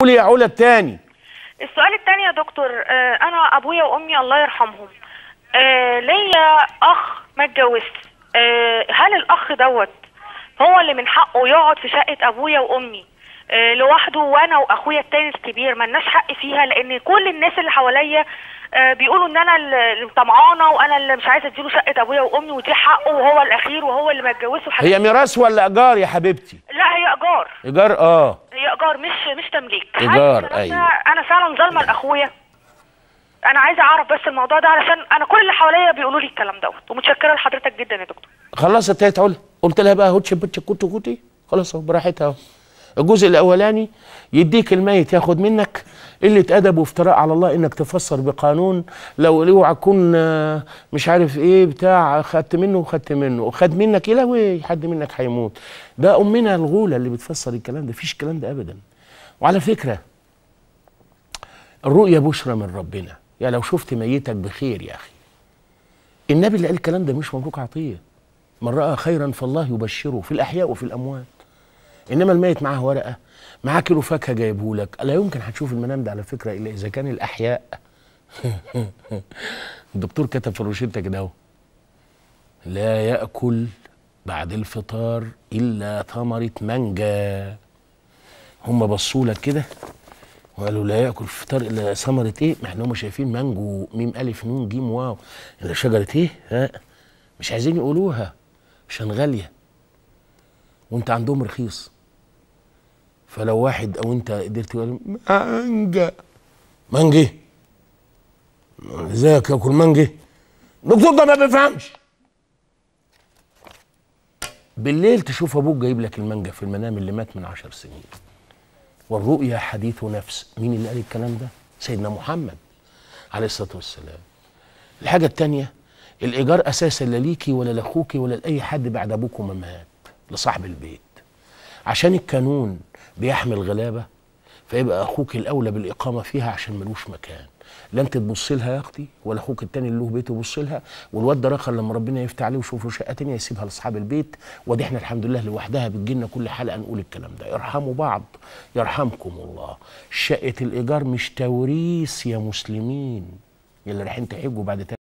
قولي يا علا التاني السؤال الثاني يا دكتور آه، انا ابويا وامي الله يرحمهم آه، ليا اخ ما اتجوزش آه، هل الاخ دوت هو اللي من حقه يقعد في شقه ابويا وامي آه، لوحده وانا واخويا التاني الكبير ملناش حق فيها لان كل الناس اللي حواليا آه، بيقولوا ان انا اللي طمعانه وانا اللي مش عايزه اديله شقه ابويا وامي ودي حقه وهو الاخير وهو اللي ما اتجوزش وحاجات هي ميراث ولا ايجار يا حبيبتي لا هي ايجار ايجار اه هي ايجار مش مش تمليك هل إيجار، الكلام ده أيوة. انا فعلا ظالمه لاخويا انا عايزه اعرف بس الموضوع ده علشان انا كل اللي حواليا بيقولوا لي الكلام دوت ومتشكره لحضرتك جدا يا دكتور خلاص انتهت علا قلت لها بقى هوتش بوتش كوتو كوتي خلاص اهو براحتها اهو الجزء الاولاني يديك الميت ياخد منك قله ادب وافتراء على الله انك تفسر بقانون لو اوعى تكون آه، مش عارف ايه بتاع خدت منه وخدت منه وخد منك ايه لهوي حد منك هيموت ده امنا الغوله اللي بتفسر الكلام ده فيش الكلام ده ابدا وعلى فكره الرؤيا بشرى من ربنا يا لو شفت ميتك بخير يا اخي النبي اللي قال الكلام ده مش مبروك عطيه من راى خيرا فالله يبشره في الاحياء وفي الاموات انما الميت معاه ورقه معاه كيلو فاكهه جايبه لك لا يمكن هتشوف المنام ده على فكره الا اذا كان الاحياء الدكتور كتب في الروشته كده اهو لا ياكل بعد الفطار الا ثمره مانجا هم بصوا لك كده وقالوا لا ياكل في الفطار الا ثمره ايه ما احنا هم شايفين مانجو ميم الف نون جيم واو الا شجره ايه ها مش عايزين يقولوها عشان غاليه وانت عندهم رخيص فلو واحد او انت قدرت تقول مانجا مانجا ازيك ياكل مانجا الدكتور ده ما بيفهمش بالليل تشوف ابوك جايب لك المانجا في المنام اللي مات من عشر سنين والرؤيا حديث نفس مين اللي قال الكلام ده سيدنا محمد عليه الصلاه والسلام الحاجه الثانيه الايجار اساسا لا ليكي ولا لاخوكي ولا لاي حد بعد ابوك وما مات لصاحب البيت عشان القانون بيحمل غلابه فيبقى اخوك الاولى بالاقامه فيها عشان ملوش مكان لا انت تبص لها يا اختي ولا اخوك التاني اللي له بيته يبص لها والواد ده رخر لما ربنا يفتح عليه ويشوف له شقه تانيه يسيبها لاصحاب البيت ودي احنا الحمد لله لوحدها بتجيلنا كل حلقه نقول الكلام ده ارحموا بعض يرحمكم الله شقه الايجار مش توريث يا مسلمين يلي رايحين تحجوا بعد